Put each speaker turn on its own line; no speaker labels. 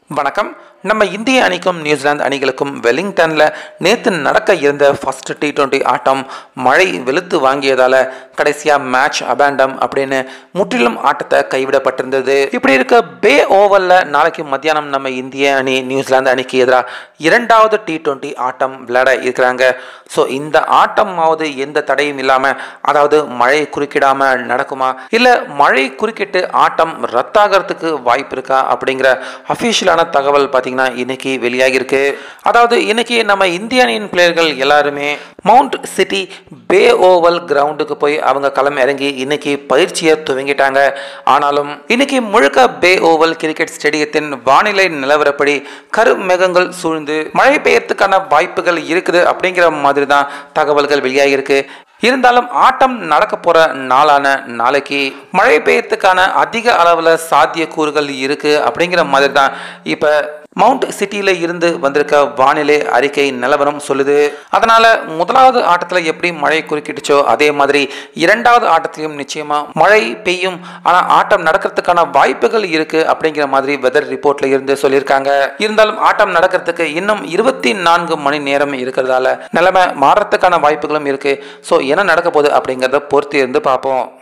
வணக்கம் நம்ம இந்திய அணிக்கும் நியூசிலாந்து அணிகளுக்கும் வெலிங்டனில் நேற்று நடக்க இருந்த ஃபர்ஸ்ட் டி டுவெண்ட்டி ஆட்டம் மழை வெளுத்து வாங்கியதால் கடைசியாக மேட்ச் அபேண்டம் அப்படின்னு முற்றிலும் ஆட்டத்தை கைவிடப்பட்டிருந்தது இப்படி இருக்க பே ஓவரில் நாளைக்கு மத்தியானம் நம்ம இந்திய அணி நியூசிலாந்து அணிக்கு எதிராக இரண்டாவது டி டுவெண்ட்டி ஆட்டம் விளையாட இருக்கிறாங்க ஸோ இந்த ஆட்டமாவது எந்த தடையும் இல்லாமல் அதாவது மழை குறுக்கிடாமல் நடக்குமா இல்லை மழை குறுக்கிட்டு ஆட்டம் ரத்தாகிறதுக்கு வாய்ப்பு இருக்கா அப்படிங்கிற அஃபிஷியலான தகவல் பார்த்தீங்கன்னா இன்னைக்கு வெளியாகிருக்கு அதாவது இன்னைக்கு நம்ம இந்திய அணியின் பிளேயர்கள் எல்லாருமே மவுண்ட் சிட்டி பே ஓவல் கிரவுண்டுக்கு போய் அவங்க களம் இறங்கி இன்னைக்கு பயிற்சியை துவங்கிட்டாங்க ஆனாலும் இன்னைக்கு முழுக்க பே ஓவல் கிரிக்கெட் ஸ்டேடியத்தின் வானிலை நிலவரப்படி கருமேகங்கள் சூழ்ந்து மழை பெய்யறதுக்கான வாய்ப்புகள் இருக்குது அப்படிங்கிற மாதிரி தான் தகவல்கள் வெளியாகிருக்கு இருந்தாலும் ஆட்டம் நடக்க போற நாளான நாளைக்கு மழை பெய்யறதுக்கான அதிக அளவில் சாத்தியக்கூறுகள் இருக்கு அப்படிங்கிற மாதிரி தான் இப்போ மவுண்ட் சிட்டியில இருந்து வந்திருக்க வானிலை அறிக்கை நிலவரம் சொல்லுது அதனால முதலாவது ஆட்டத்தில் எப்படி மழை குறுக்கிட்டுச்சோ அதே மாதிரி இரண்டாவது ஆட்டத்திலையும் நிச்சயமா மழை பெய்யும் ஆனா ஆட்டம் நடக்கிறதுக்கான வாய்ப்புகள் இருக்கு அப்படிங்கிற மாதிரி வெதர் ரிப்போர்ட்ல இருந்து சொல்லியிருக்காங்க இருந்தாலும் ஆட்டம் நடக்கிறதுக்கு இன்னும் இருபத்தி நான்கு மணி நேரம் இருக்கிறதால நிலைமை மாறத்துக்கான வாய்ப்புகளும் இருக்கு ஸோ என்ன நடக்க போகுது அப்படிங்கிறத பொறுத்து இருந்து பார்ப்போம்